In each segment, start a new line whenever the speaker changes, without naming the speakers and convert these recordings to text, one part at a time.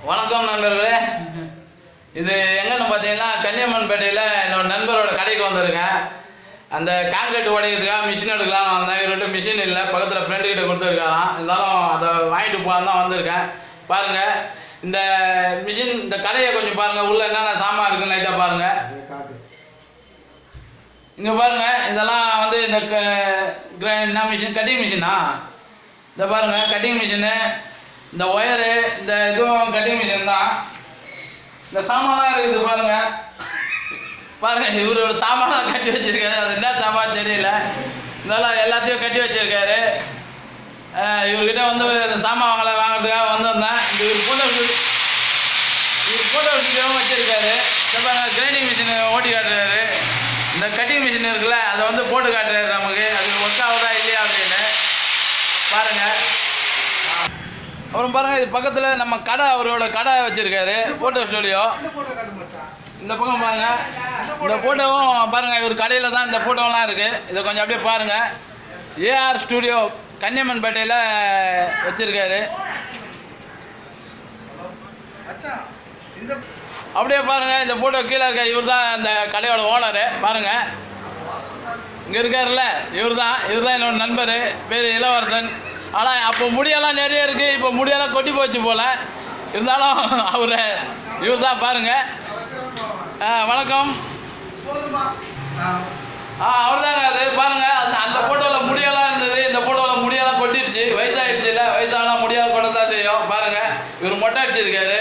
வணக்கம் நண்பர்களே இது எங்கன்னு பார்த்தீங்கன்னா கன்னியம்மன்பேட்டையில் என்னோட நண்பரோட கடைக்கு வந்திருக்கேன் அந்த காங்கிரீட் உடைக்கிறதுக்காக மிஷின் எடுக்கலாம் வந்தேன் இவர்கிட்ட மிஷின் இல்லை பக்கத்தில் ஃப்ரெண்டு கிட்ட கொடுத்துருக்காராம் இருந்தாலும் அதை வாங்கிட்டு போகலாம் தான் வந்திருக்கேன் பாருங்கள் இந்த மிஷின் இந்த கடையை கொஞ்சம் பாருங்கள் உள்ள என்னென்ன சாமான் இருக்குன்னு லைட்டாக பாருங்கள் இங்கே பாருங்க இதெல்லாம் வந்து இந்த க கிர- என்ன மிஷின் கட்டிங் மிஷினா இந்த பாருங்க கட்டிங் மிஷினு இந்த ஒயரு இந்த இதுவும் கட்டிங் மிஷின் தான் இந்த சாமான்லாம் இருக்குது பாருங்க பாருங்க இவரோட சாமான்லாம் கட்டி வச்சிருக்காரு அது என்ன சாமான் தெரியல இதெல்லாம் எல்லாத்தையும் கட்டி வச்சிருக்காரு அஹ் இவர்கிட்ட வந்து இந்த சாமான் வாங்கல வாங்குறதுக்காக வந்திருந்தேன் இந்த இவர் போட்டோ இவர் போட்டோ ஸ்டுடியோவும் வச்சிருக்காரு இந்த பாருங்க கிரைண்டிங் மிஷின் ஓட்டி காட்டுறாரு இந்த கட்டிங் மிஷின் இருக்குல்ல அதை வந்து போட்டு காட்டுறாரு நமக்கு அது ஒர்க் ஆகுதா இல்லையா அப்படின்னு பாருங்க அப்புறம் பாருங்க இது பக்கத்தில் நம்ம கடை அவரோட கடை வச்சிருக்காரு போட்டோ ஸ்டுடியோ இந்த பக்கம் பாருங்க இந்த போட்டோவும் பாருங்க இவர் கடையில் தான் இந்த போட்டோலாம் இருக்கு இதை கொஞ்சம் அப்படியே பாருங்க ஏஆர் ஸ்டுடியோ கன்னியம்மன்பேட்டையில் வச்சிருக்காரு அப்படியே பாருங்க இந்த போட்டோ கீழே இருக்க இவர் தான் அந்த கடையோட ஓனரு பாருங்க இங்கே இருக்காருல்ல இவர் தான் இவர் தான் என்னோட நண்பர் பேர் இளவரசன் ஆனால் அப்போ முடியெல்லாம் நிறைய இருக்குது இப்போ முடியெல்லாம் கொட்டி போச்சு போல் இருந்தாலும் அவர் இவர் தான் பாருங்க ஆ வணக்கம் ஆ அவர் தாங்க அது பாருங்க அந்த அந்த ஃபோட்டோவில் முடியெல்லாம் இருந்தது இந்த ஃபோட்டோவில் முடியெல்லாம் கொட்டிடுச்சு வயசாகிடுச்சு இல்லை வயசானா முடியாத கொட்ட தான் செய்யும் பாருங்க இவர் மொட்டை அடிச்சிருக்காரு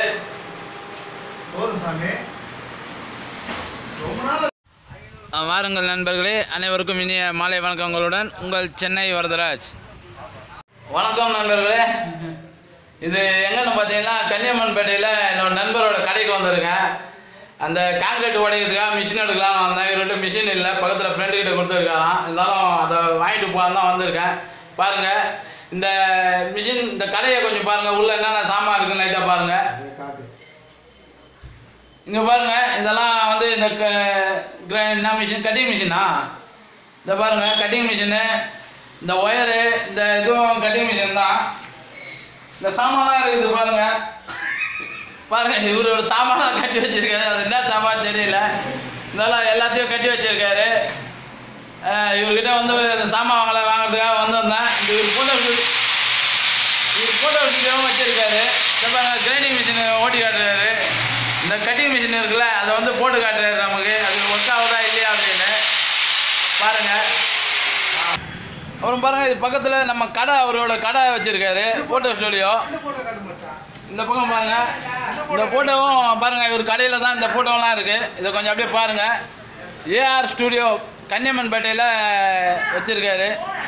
ஆ, வாருங்கள் நண்பர்களே அனைவருக்கும் இனிய மாலை வணக்கங்களுடன் உங்கள் சென்னை வரதராஜ் வணக்கம் நண்பர்களே இது எங்கன்னு பார்த்தீங்கன்னா கன்னியம்மன்பேட்டையில் என்னோட நண்பரோட கடைக்கு வந்திருக்கேன் அந்த காங்கிரீட் உடைக்கிறதுக்காக மிஷின் எடுக்கலாம் வந்தேன் இவர்கிட்ட மிஷின் இல்லை பக்கத்தில் ஃப்ரெண்டு கிட்ட கொடுத்துருக்காராம் இருந்தாலும் அதை வாங்கிட்டு போகலாம் தான் வந்திருக்கேன் பாருங்கள் இந்த மிஷின் இந்த கடையை கொஞ்சம் பாருங்கள் உள்ள என்னென்ன சாமான் இருக்குன்னு லைட்டாக பாருங்கள் இங்கே பாருங்க இதெல்லாம் வந்து இந்த க கிர- என்ன மிஷின் கட்டிங் மிஷினா இந்த பாருங்க கட்டிங் மிஷினு இந்த ஒயரு இந்த இதுவும் கட்டிங் மிஷின் தான் இந்த சாமான்லாம் இருக்குது பாருங்க பாருங்க இவரோட சாமான்லாம் கட்டி வச்சிருக்காரு அது என்ன சாமான் தெரியல இதெல்லாம் எல்லாத்தையும் கட்டி வச்சிருக்காரு அஹ் இவர்கிட்ட வந்து இந்த சாமான் வாங்கல வாங்குறதுக்காக வந்திருந்தேன் இந்த இவர் போட்டோ இவர் போட்டோ ஸ்டுடியோவும் வச்சிருக்காரு இந்த பாருங்க கிரைண்டிங் மிஷின் ஓட்டி காட்டுறாரு இந்த கட்டிங் மிஷின் இருக்குல்ல அதை வந்து போட்டு காட்டுறாரு நமக்கு அது ஒர்க் ஆகுதா இல்லையா அப்படின்னு பாருங்க அப்புறம் பாருங்க இது பக்கத்தில் நம்ம கடை அவரோட கடை வச்சிருக்காரு போட்டோ ஸ்டுடியோ இந்த பக்கம் பாருங்க இந்த போட்டோவும் பாருங்க இவர் கடையில் தான் இந்த போட்டோலாம் இருக்கு இதை கொஞ்சம் அப்படியே பாருங்க ஏஆர் ஸ்டுடியோ கன்னியம்மன்பேட்டையில் வச்சிருக்காரு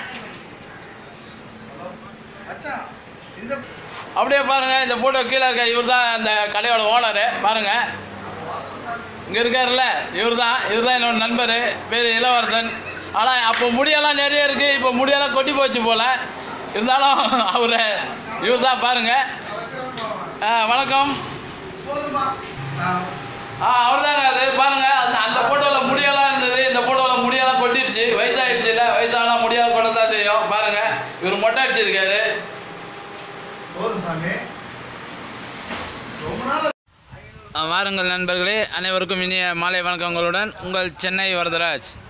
அப்படியே பாருங்க இந்த போட்டோ கீழே இருக்க இவர் தான் அந்த கடையோட ஓனரு பாருங்க இங்கே இருக்காருல்ல இவர் தான் இவர் தான் என்னோட நண்பர் பேர் இளவரசன் ஆனால் அப்போ முடியெல்லாம் நிறைய இருக்குது இப்போ முடியெல்லாம் கொட்டி போச்சு போல் இருந்தாலும் அவர் இவர் தான் பாருங்க ஆ வணக்கம் ஆ அவர் தாங்க அது பாருங்க அந்த அந்த ஃபோட்டோவில் முடியெல்லாம் இருந்தது இந்த ஃபோட்டோவில் முடியெல்லாம் கொட்டிடுச்சு வயசாகிடுச்சு இல்லை வயசானா முடியாத கொட்ட தான் செய்யும் பாருங்க இவர் மொட்டை அடிச்சிருக்காரு ஆ, வாருங்கள் நண்பர்களே அனைவருக்கும் இனிய மாலை வணக்கங்களுடன் உங்கள் சென்னை வரதராஜ்